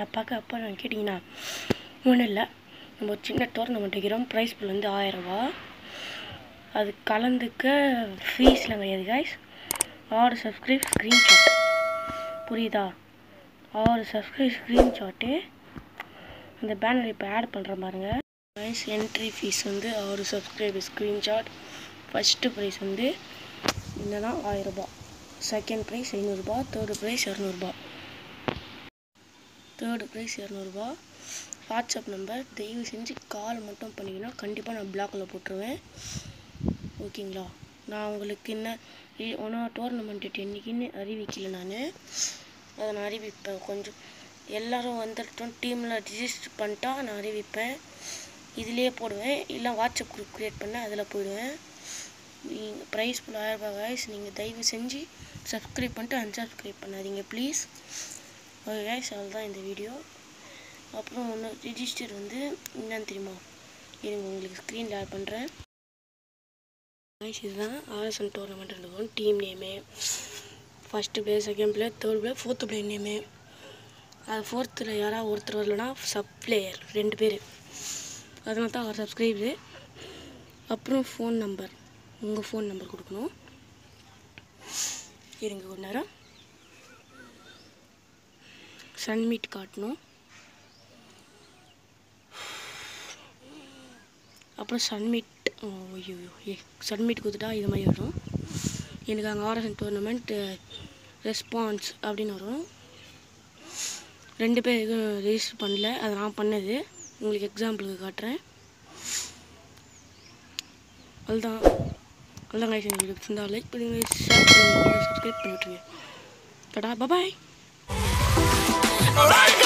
பார்க்க அப்போ நான் கேட்டிங்கன்னா ஒன்றும் இல்லை நம்ம ஒரு சின்ன டோர்னமெண்ட் வைக்கிறோம் ப்ரைஸ் புல் வந்து ஆயிரரூபா அது கலந்துக்க ஃபீஸ்லாம் கிடையாது காய்ஸ் ஆறு சப்ஸ்கிரைப் ஸ்க்ரீன்ஷாட் புரியுதா ஆறு சப்ஸ்கிரைப் ஸ்க்ரீன்ஷாட்டு அந்த பேனர் இப்போ ஆட் பண்ணுற பாருங்க ப்ரைஸ் என்ட்ரி ஃபீஸ் வந்து ஆறு சப்ஸ்கிரைப் ஸ்க்ரீன்ஷாட் ஃபஸ்ட்டு ப்ரைஸ் வந்து என்னன்னா ஆயிரரூபா செகண்ட் ப்ரைஸ் ஐநூறுரூபா தேர்டு ப்ரைஸ் இரநூறுபா தேர்டு ப்ரைஸ் இரநூறுபா வாட்ஸ்அப் நம்பர் தயவு செஞ்சு கால் மட்டும் பண்ணிங்கன்னா கண்டிப்பாக நான் பிளாக்கில் போட்டுருவேன் ஓகேங்களா நான் உங்களுக்கு என்ன ஒன்றும் டோர்னமெண்ட் டேட் என்றைக்குன்னு அறிவிக்கல நான் அதை நான் அறிவிப்பேன் கொஞ்சம் எல்லோரும் வந்துட்டோம் டீமில் ரிஜிஸ்டர் பண்ணிட்டா நான் அறிவிப்பேன் இதுலேயே போடுவேன் இல்லை வாட்ஸ்அப் குரூப் க்ரியேட் பண்ண அதில் போயிடுவேன் நீங்கள் ப்ரைஸ் ஃபுல் ஆயிரரூபா காய்ஸ் நீங்கள் தயவு செஞ்சு சப்ஸ்கிரைப் பண்ணிட்டு அன்சப்ஸ்கிரைப் பண்ணாதீங்க ப்ளீஸ் ஓகே காய்ஸ் அதுதான் இந்த வீடியோ அப்புறம் ஒன்று ரிஜிஸ்டர் வந்து என்னன்னு தெரியுமா இருங்க உங்களுக்கு ஸ்க்ரீனில் ஆட் பண்ணுறேன் காய்ஸ் இதுதான் ஆர்எஸ்என் டோர்னமெண்ட் இருக்கும் team name first player second player third player fourth player name அது ஃபோர்த்தில் யாராவது ஒருத்தர் வரலனா சப் பிளேயர் ரெண்டு பேர் அதனால தான் அவர் சப்ஸ்கிரைபு அப்புறம் ஃபோன் நம்பர் உங்கள் ஃபோன் நம்பர் கொடுக்கணும் இருங்க ஒரு நேரம் சன்மீட் காட்டணும் அப்புறம் சன்மீட் ஐயோ ஏ சன்மீட் கொடுத்துட்டா இது மாதிரி வரும் எனக்கு அங்கே ஆர்எஸ்என் டோர்னமெண்ட் ரெஸ்பான்ஸ் அப்படின்னு வரும் ரெண்டு பேர் எதுவும் ரெஜிஸ்டர் பண்ணல அதை நான் பண்ணது உங்களுக்கு எக்ஸாம்பிளுக்கு காட்டுறேன் அதுதான் அதுதான் கைஸ் எனக்கு பிடிச்சிருந்தா லைக் பண்ணுங்க ஷேர் பண்ணுங்க சப்ஸ்கிரைப் பண்ணி விட்டுருங்க டடா பாய் Alright,